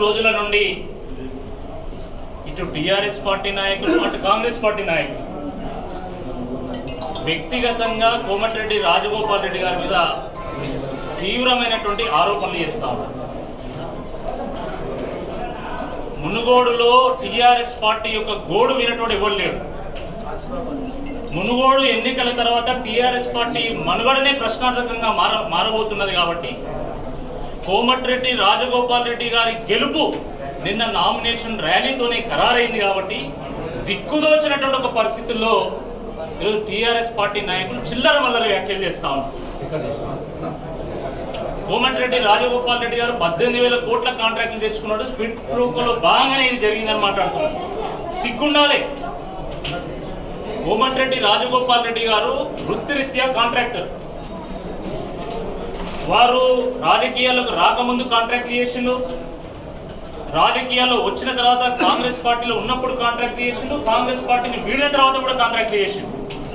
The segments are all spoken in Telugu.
రోజుల నుండి ఇటు టిఆర్ఎస్ పార్టీ నాయకులు అటు కాంగ్రెస్ పార్టీ నాయకులు వ్యక్తిగతంగా కోమటిరెడ్డి రాజగోపాల్ రెడ్డి గారి మీద తీవ్రమైనటువంటి ఆరోపణలు చేస్తా ఉన్నారు మునుగోడులో టిఆర్ఎస్ పార్టీ యొక్క గోడు వినటువంటి ఎవరు లేడు మునుగోడు ఎన్నికల తర్వాత టిఆర్ఎస్ పార్టీ మనుగడనే ప్రశ్నార్థకంగా మార మారబోతున్నది కాబట్టి కోమటిరెడ్డి రాజగోపాల్ రెడ్డి గారి గెలుపు నిన్న నామినేషన్ ర్యాలీతోనే ఖరారైంది కాబట్టి దిక్కుదోచినటువంటి ఒక పరిస్థితుల్లో ఈరోజు టిఆర్ఎస్ పార్టీ నాయకులు చిల్లర మల్లర వ్యాఖ్యలు చేస్తా ఉన్నారు కోమటిరెడ్డి రాజగోపాల్ రెడ్డి గారు పద్దెనిమిది వేల కోట్ల కాంట్రాక్టులు తెచ్చుకున్నాడు క్విట్ ప్రూఫ్లో బాగానే ఇది జరిగిందని మాట్లాడుతున్నారు సిగ్గుండాలే కోమటిరెడ్డి రాజగోపాల్ రెడ్డి గారు వృత్తిరీత్యా కాంట్రాక్టర్ వారు రాజకీయాలకు రాకముందు కాంట్రాక్ట్ చేసిండు రాజకీయాల్లో వచ్చిన తర్వాత కాంగ్రెస్ పార్టీలో ఉన్నప్పుడు కాంట్రాక్ట్ చేసిండు కాంగ్రెస్ పార్టీని వీడిన తర్వాత కూడా కాంట్రాక్ట్ చేసిండు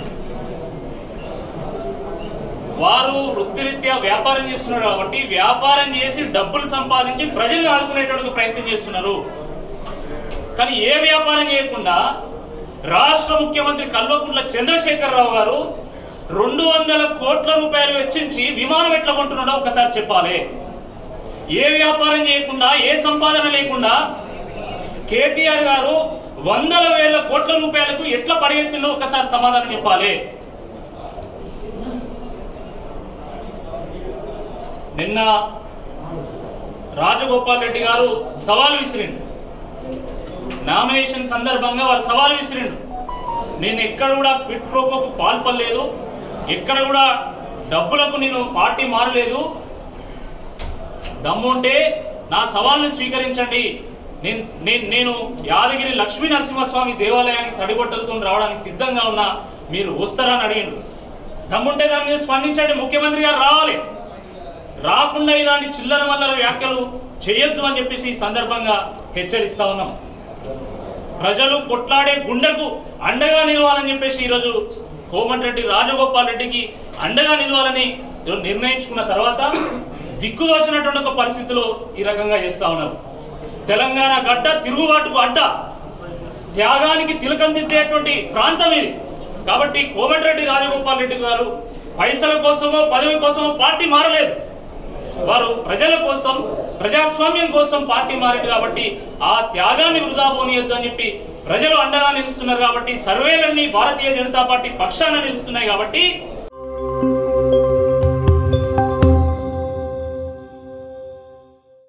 వారు వృత్తిరీత్యా వ్యాపారం చేస్తున్నారు కాబట్టి వ్యాపారం చేసి డబ్బులు సంపాదించి ప్రజల్ని ఆదుకునేటువంటి ప్రయత్నం చేస్తున్నారు కానీ ఏ వ్యాపారం చేయకుండా రాష్ట్ర ముఖ్యమంత్రి కల్వకుంట్ల చంద్రశేఖరరావు గారు రెండు వందల కోట్ల రూపాయలు వెచ్చించి విమానం ఎట్లా కొంటున్నాడో ఒకసారి చెప్పాలి ఏ వ్యాపారం చేయకుండా ఏ సంపాదన లేకుండా కేటీఆర్ గారు వందల వేల కోట్ల రూపాయలకు ఎట్లా పడగెత్తిందో ఒకసారి సమాధానం చెప్పాలి నిన్న రాజగోపాల్ రెడ్డి గారు సవాల్ విసిరిండు నామినేషన్ సందర్భంగా వారు సవాల్ విసిరిండు నేను ఎక్కడ కూడా క్విట్ ప్రోకోకు పాల్పడలేదు ఎక్కడ కూడా డబ్బులకు నేను పార్టీ మారలేదు దమ్ముంటే నా సవాల్ని స్వీకరించండి నేను నేను నేను యాదగిరి లక్ష్మీ నరసింహస్వామి దేవాలయానికి తడిబట్టలతో రావడానికి సిద్ధంగా ఉన్నా మీరు వస్తారా అని అడిగిండు దమ్ముంటే దాని మీద స్పందించండి ముఖ్యమంత్రి గారు రావాలి రాకుండా ఇలాంటి చిల్లర మల్లర వ్యాఖ్యలు చేయొద్దు అని చెప్పేసి ఈ సందర్భంగా హెచ్చరిస్తా ఉన్నాం ప్రజలు కొట్లాడే గుండెకు అండగా నిలవాలని చెప్పేసి ఈరోజు కోమటిరెడ్డి రాజగోపాల్ రెడ్డికి అండగా నిలవాలని ఈరోజు నిర్ణయించుకున్న తర్వాత దిక్కుదోచినటువంటి ఒక పరిస్థితిలో ఈ రకంగా చేస్తా ఉన్నారు తెలంగాణ గడ్డ తిరుగుబాటుకు అడ్డ త్యాగానికి తిలకం దిద్దేటువంటి ప్రాంతం ఇది కాబట్టి కోమటిరెడ్డి రాజగోపాల్ రెడ్డి గారు పైసల కోసమో పదవి కోసమో పార్టీ మారలేదు వారు ప్రజల కోసం ప్రజాస్వామ్యం కోసం పార్టీ మారింది కాబట్టి ఆ త్యాగాన్ని వృధా పోనీయొద్దు అని చెప్పి ప్రజలు అండగా నిలుస్తున్నారు కాబట్టి సర్వేలన్నీ భారతీయ జనతా పార్టీ పక్షాన నిలుస్తున్నాయి కాబట్టి